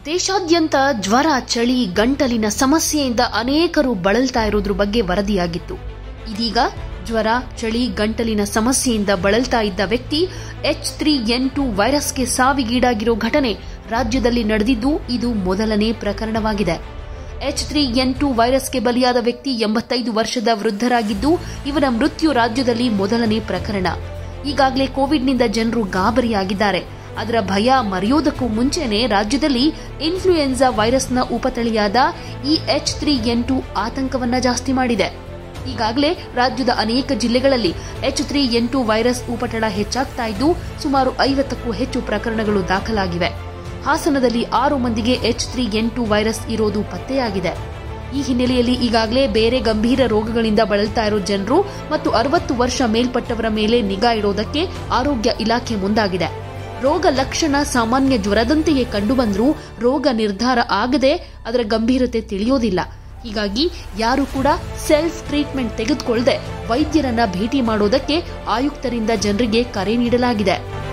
ದೇಶಾದ್ಯಂತ ಜ್ವರ ಚಳಿ ಗಂಟಲಿನ ಸಮಸ್ಯೆಯಿಂದ ಅನೇಕರು ಬಳಲ್ತಾ ಇರೋದ್ರ ಬಗ್ಗೆ ವರದಿಯಾಗಿತ್ತು ಇದೀಗ ಜ್ವರ ಚಳಿ ಗಂಟಲಿನ ಸಮಸ್ಯೆಯಿಂದ ಬಳಲ್ತಾ ಇದ್ದ ವ್ಯಕ್ತಿ ಎಚ್ ತ್ರೀ ಎನ್ ಟು ವೈರಸ್ಗೆ ಸಾವಿಗೀಡಾಗಿರೋ ಘಟನೆ ರಾಜ್ಯದಲ್ಲಿ ನಡೆದಿದ್ದು ಇದು ಮೊದಲನೇ ಪ್ರಕರಣವಾಗಿದೆ ಎಚ್ ತ್ರೀ ಎನ್ ಟು ವೈರಸ್ಗೆ ಬಲಿಯಾದ ವ್ಯಕ್ತಿ ಎಂಬತ್ತೈದು ವರ್ಷದ ವೃದ್ಧರಾಗಿದ್ದು ಇವರ ಮೃತ್ಯು ರಾಜ್ಯದಲ್ಲಿ ಮೊದಲನೇ ಪ್ರಕರಣ ಈಗಾಗಲೇ ಕೋವಿಡ್ನಿಂದ ಜನರು ಗಾಬರಿಯಾಗಿದ್ದಾರೆ ಅದರ ಭಯ ಮರೆಯೋದಕ್ಕೂ ಮುಂಚೆನೆ ರಾಜ್ಯದಲ್ಲಿ ಇನ್ಫ್ಲೂಯೆನ್ಸಾ ವೈರಸ್ನ ಉಪತಳಿಯಾದ ಈ ಎಚ್ ತ್ರೀ ಎನ್ ಟು ಆತಂಕವನ್ನ ಜಾಸ್ತಿ ಮಾಡಿದೆ ಈಗಾಗಲೇ ರಾಜ್ಯದ ಅನೇಕ ಜಿಲ್ಲೆಗಳಲ್ಲಿ H three N two virus ಉಪಟಳ ಹೆಚ್ಚಾಗ್ತಾ ಇದ್ದು ಸುಮಾರು ಐವತ್ತಕ್ಕೂ ಹೆಚ್ಚು ಪ್ರಕರಣಗಳು ದಾಖಲಾಗಿವೆ ಹಾಸನದಲ್ಲಿ ಆರು ಮಂದಿಗೆ H three N two virus ಇರೋದು ಪತ್ತೆಯಾಗಿದೆ ಈ ಹಿನ್ನೆಲೆಯಲ್ಲಿ ಈಗಾಗಲೇ ಬೇರೆ ಗಂಭೀರ ರೋಗಗಳಿಂದ ಬಳಲ್ತಾ ಇರೋ ಜನರು ಮತ್ತು ಅರವತ್ತು ವರ್ಷ ಮೇಲ್ಪಟ್ಟವರ ಮೇಲೆ ನಿಗಾ ಇಡೋದಕ್ಕೆ ಆರೋಗ್ಯ ಇಲಾಖೆ ಮುಂದಾಗಿದೆ ರೋಗ ಲಕ್ಷಣ ಸಾಮಾನ್ಯ ಜ್ವರದಂತೆಯೇ ಕಂಡುಬಂದರೂ ರೋಗ ನಿರ್ಧಾರ ಆಗದೆ ಅದರ ಗಂಭೀರತೆ ತಿಳಿಯೋದಿಲ್ಲ ಹೀಗಾಗಿ ಯಾರು ಕೂಡ ಸೆಲ್ಫ್ ಟ್ರೀಟ್ಮೆಂಟ್ ತೆಗೆದುಕೊಳ್ಳದೆ ವೈದ್ಯರನ್ನ ಭೇಟಿ ಮಾಡೋದಕ್ಕೆ ಆಯುಕ್ತರಿಂದ ಜನರಿಗೆ ಕರೆ ನೀಡಲಾಗಿದೆ